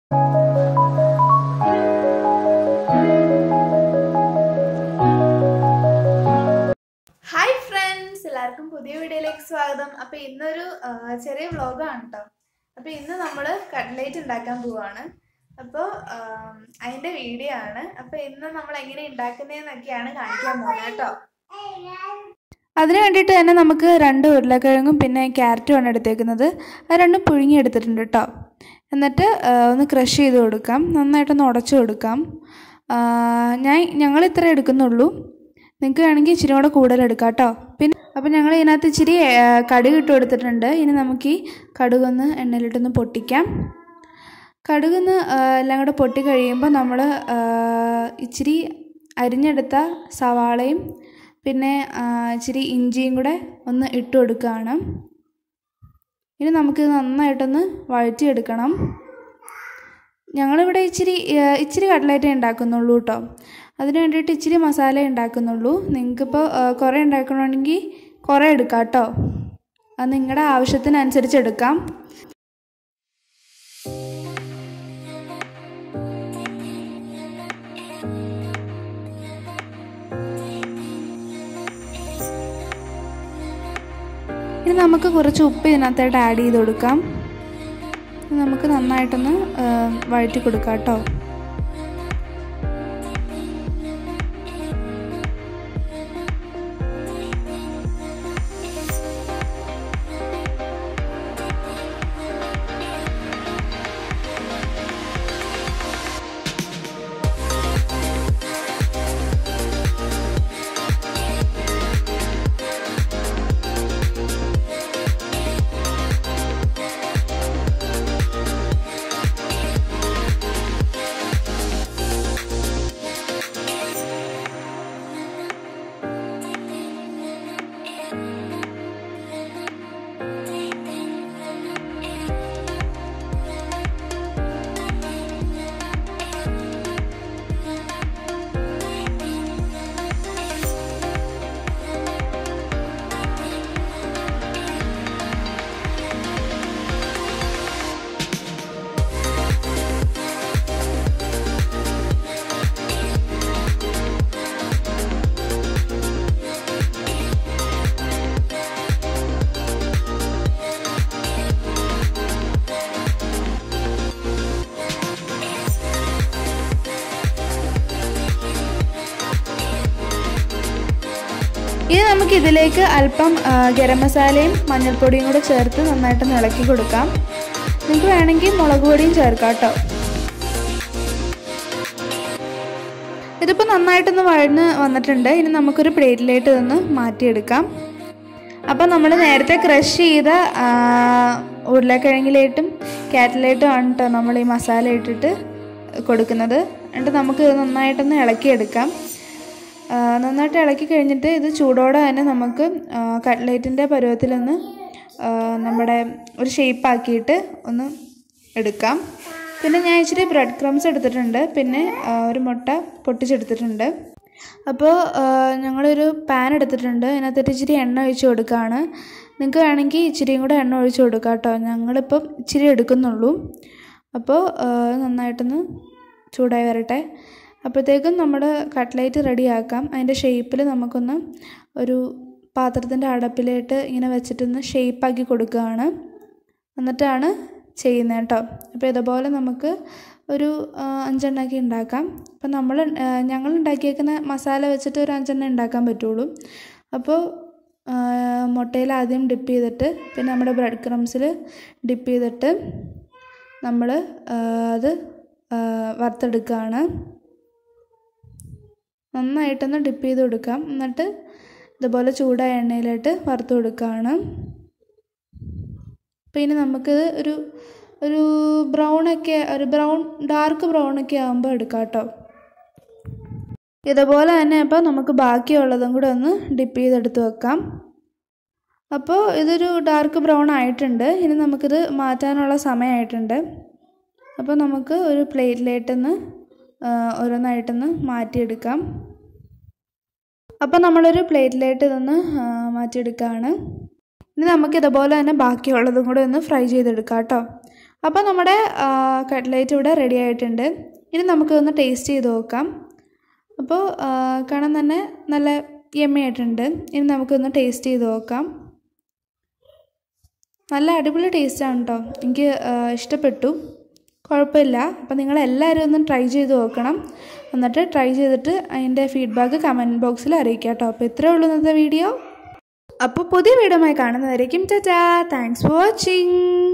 hi friends എല്ലാവർക്കും പുതിയ വീഡിയോയിലേക്ക് സ്വാഗതം അപ്പൊ ഇന്നൊരു ആ, ചെറിയ വ്ലോഗാണ് കേട്ടോ അപ്പൊ ഇന്ന് നമ്മൾ കട്ട്ലേറ്റ് ഉണ്ടാക്കാൻ പോവാണ് അപ്പോൾ അതിന്റെ വീഡിയോ ആണ് അപ്പൊ ഇന്ന് നമ്മൾ എങ്ങനെ ഉണ്ടാക്കുന്നതെന്നൊക്കെയാണ് കാണിക്കാൻ പോകുന്നത് കേട്ടോ അതിന് വേണ്ടിയിട്ട് തന്നെ നമുക്ക് രണ്ട് ഉരുളക്കിഴങ്ങും പിന്നെ ക്യാരറ്റുമാണ് എടുത്തേക്കുന്നത് അത് രണ്ടും പുഴുങ്ങി എടുത്തിട്ടുണ്ട് കേട്ടോ എന്നിട്ട് ആ, ഒന്ന് ക്രഷ് ചെയ്ത് കൊടുക്കാം നന്നായിട്ടൊന്ന് ഉടച്ചു കൊടുക്കാം ആ, ഞാൻ ഞങ്ങൾ ഇത്ര എടുക്കുന്നുള്ളൂ നിങ്ങൾക്ക് വേണമെങ്കിൽ ഇച്ചിരി കൂടെ കൂടുതൽ എടുക്കാം കേട്ടോ പിന്നെ അപ്പം ഞങ്ങൾ ഇതിനകത്ത് ഇച്ചിരി ആ, കടുക് ഇട്ട് കൊടുത്തിട്ടുണ്ട് ഇനി നമുക്ക് ഈ കടുകൊന്ന് എണ്ണയിലിട്ടൊന്ന് പൊട്ടിക്കാം കടുകൊന്ന് ആ, എല്ലാം കൂടെ പൊട്ടി കഴിയുമ്പോൾ നമ്മൾ ഇച്ചിരി അരിഞ്ഞെടുത്ത സവാളയും പിന്നെ ആ, ഇച്ചിരി ഇഞ്ചിയും കൂടെ ഒന്ന് ഇട്ട് കൊടുക്കുകയാണ് ഇനി നമുക്കിത് നന്നായിട്ടൊന്ന് വഴറ്റിയെടുക്കണം ഞങ്ങളിവിടെ ഇച്ചിരി ആ, ഇച്ചിരി കട്ട്ലൈറ്റേ ഉണ്ടാക്കുന്നുള്ളൂ കേട്ടോ അതിന് വേണ്ടിയിട്ട് ഇച്ചിരി മസാല ഉണ്ടാക്കുന്നുള്ളൂ നിങ്ങൾക്കിപ്പോൾ കുറേ ഉണ്ടാക്കണമെങ്കിൽ കുറേ എടുക്കാം കേട്ടോ അത് നിങ്ങളുടെ ആവശ്യത്തിനനുസരിച്ച് എടുക്കാം ഇനി നമുക്ക് കുറച്ച് ഉപ്പ് ഇതിനകത്തായിട്ട് ആഡ് ചെയ്ത് കൊടുക്കാം ഇത് നമുക്ക് നന്നായിട്ടൊന്ന് ആ, വഴറ്റി കൊടുക്കാം കേട്ടോ ഇനി നമുക്ക് ഇതിലേക്ക് അല്പം ആ, ഗരം മസാലയും മഞ്ഞൾപ്പൊടിയും കൂടെ ചേർത്ത് നന്നായിട്ടൊന്ന് ഇളക്കി കൊടുക്കാം നിങ്ങൾക്ക് വേണമെങ്കിൽ മുളക് പൊടിയും ചേർക്കാം കേട്ടോ ഇതിപ്പോൾ നന്നായിട്ടൊന്ന് വഴന്ന് വന്നിട്ടുണ്ട് ഇനി നമുക്കൊരു പ്ലേറ്റിലേക്ക് ഇതൊന്ന് മാറ്റിയെടുക്കാം അപ്പോൾ നമ്മൾ നേരത്തെ ക്രഷ് ചെയ്ത ആ, ഉരുളക്കിഴങ്ങിലേട്ടും കാറ്റിലേട്ടും ആണ് കേട്ടോ നമ്മൾ ഈ മസാല ഇട്ടിട്ട് കൊടുക്കുന്നത് എന്നിട്ട് നമുക്ക് ഇത് നന്നായിട്ടൊന്ന് ഇളക്കിയെടുക്കാം ആ, നന്നായിട്ട് ഇളക്കി കഴിഞ്ഞിട്ട് ഇത് ചൂടോടെ തന്നെ നമുക്ക് കട്ട്ലേറ്റിൻ്റെ പരുവത്തിലൊന്ന് ആ, നമ്മുടെ ഒരു ഷേപ്പ് ആക്കിയിട്ട് ഒന്ന് എടുക്കാം പിന്നെ ഞാൻ ഇച്ചിരി ബ്രെഡ് ക്രംസ് എടുത്തിട്ടുണ്ട് പിന്നെ ആ, ഒരു മുട്ട പൊട്ടിച്ചെടുത്തിട്ടുണ്ട് അപ്പോൾ ആ, ഞങ്ങളൊരു പാൻ എടുത്തിട്ടുണ്ട് അതിനകത്തിട്ട് ഇച്ചിരി എണ്ണ ഒഴിച്ച് കൊടുക്കുകയാണ് നിങ്ങൾക്ക് വേണമെങ്കിൽ ഇച്ചിരിയും കൂടെ എണ്ണ ഒഴിച്ച് കൊടുക്കാം കേട്ടോ ഞങ്ങളിപ്പം ഇച്ചിരി എടുക്കുന്നുള്ളൂ അപ്പോൾ ആ, നന്നായിട്ടൊന്ന് ചൂടായി വരട്ടെ അപ്പോഴത്തേക്കും നമ്മുടെ കട്ട്ലേറ്റ് റെഡിയാക്കാം അതിൻ്റെ ഷേപ്പിൽ നമുക്കൊന്ന് ഒരു പാത്രത്തിൻ്റെ അടപ്പിലേക്ക് ഇങ്ങനെ വെച്ചിട്ടൊന്ന് ഷേപ്പാക്കി കൊടുക്കുകയാണ് എന്നിട്ടാണ് ചെയ്യുന്നത് കേട്ടോ അപ്പോൾ ഇതുപോലെ നമുക്ക് ഒരു ആ, അഞ്ചെണ്ണമൊക്കെ ഉണ്ടാക്കാം അപ്പം നമ്മൾ ആ, ഞങ്ങൾ ഉണ്ടാക്കിയേക്കുന്ന മസാല വെച്ചിട്ട് ഒരു അഞ്ചെണ്ണം ഉണ്ടാക്കാൻ പറ്റുള്ളൂ അപ്പോൾ ആ, മുട്ടയിൽ ആദ്യം ഡിപ്പ് ചെയ്തിട്ട് പിന്നെ നമ്മുടെ ബ്രെഡ് ക്രംസിൽ ഡിപ്പ് ചെയ്തിട്ട് നമ്മൾ അത് ആ, വറുത്തെടുക്കുകയാണ് നന്നായിട്ടൊന്ന് ഡിപ്പ് ചെയ്ത് കൊടുക്കാം എന്നിട്ട് ഇതുപോലെ ചൂടായ എണ്ണയിലിട്ട് വറുത്ത് കൊടുക്കുകയാണ് അപ്പോൾ ഇനി നമുക്കിത് ഒരു ഒരു ബ്രൗണൊക്കെ ഒരു ബ്രൗൺ ഡാർക്ക് ബ്രൗണൊക്കെ ആകുമ്പോൾ എടുക്കാം കേട്ടോ ഇതുപോലെ തന്നെ അപ്പോൾ നമുക്ക് ബാക്കിയുള്ളതും കൂടെ ഒന്ന് ഡിപ്പ് ചെയ്തെടുത്ത് വെക്കാം അപ്പോൾ ഇതൊരു ഡാർക്ക് ബ്രൗൺ ആയിട്ടുണ്ട് ഇനി നമുക്കിത് മാറ്റാനുള്ള സമയമായിട്ടുണ്ട് അപ്പോൾ നമുക്ക് ഒരു പ്ലേറ്റിലേട്ടൊന്ന് ഓരോന്നായിട്ടൊന്ന് മാറ്റിയെടുക്കാം അപ്പോൾ നമ്മളൊരു പ്ലേറ്റിലേക്ക് ഇതൊന്ന് ആ, മാറ്റിയെടുക്കുകയാണ് ഇനി നമുക്ക് ഇതുപോലെ തന്നെ ബാക്കിയുള്ളതും കൂടെ ഒന്ന് ഫ്രൈ ചെയ്തെടുക്കാം കേട്ടോ അപ്പോൾ നമ്മുടെ കട്ട്ലേറ്റ് ഇവിടെ റെഡി ആയിട്ടുണ്ട് ഇനി നമുക്കൊന്ന് ടേസ്റ്റ് ചെയ്ത് നോക്കാം അപ്പോൾ ആ, കാണാൻ തന്നെ നല്ല യമ്മി ആയിട്ടുണ്ട് ഇനി നമുക്കൊന്ന് ടേസ്റ്റ് ചെയ്ത് നോക്കാം നല്ല അടിപൊളി ടേസ്റ്റാണ് കേട്ടോ എനിക്ക് ആ, ഇഷ്ടപ്പെട്ടു കുഴപ്പമില്ല അപ്പോൾ നിങ്ങളെല്ലാവരും ഒന്ന് ട്രൈ ചെയ്ത് നോക്കണം എന്നിട്ട് ട്രൈ ചെയ്തിട്ട് അതിൻ്റെ ഫീഡ്ബാക്ക് കമൻറ്റ് ബോക്സിൽ അറിയിക്കാം കേട്ടോ അപ്പോൾ ഇത്രയേ ഉള്ളൂ ഇന്നത്തെ വീഡിയോ അപ്പോൾ പുതിയ വീഡിയോമായി കാണുന്നതായിരിക്കും ടാറ്റാ താങ്ക്സ് ഫോർ വാച്ചിങ്